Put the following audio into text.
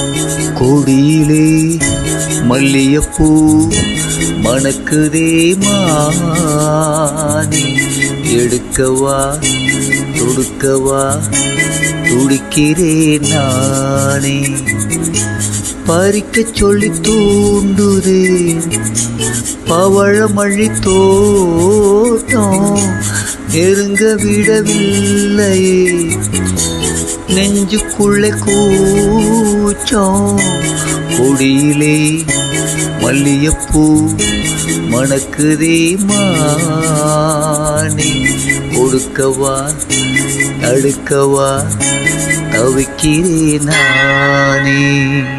கொடியிலே மல்லியப்பூ மணக்குதே மானே எடுக்கவா தொடுக்கவா துடிக்கிறேன் நானே பறிக்கச் சொல்லி தூண்டுதே பவழமழி தோட்டம் நெருங்க விடவில்லையே நெஞ்சுக்குள்ளே கூச்சம் கொடியிலே மல்லியப்பூ மணக்குதே மானே கொடுக்கவா தடுக்கவா தவிக்கிறேன் நானே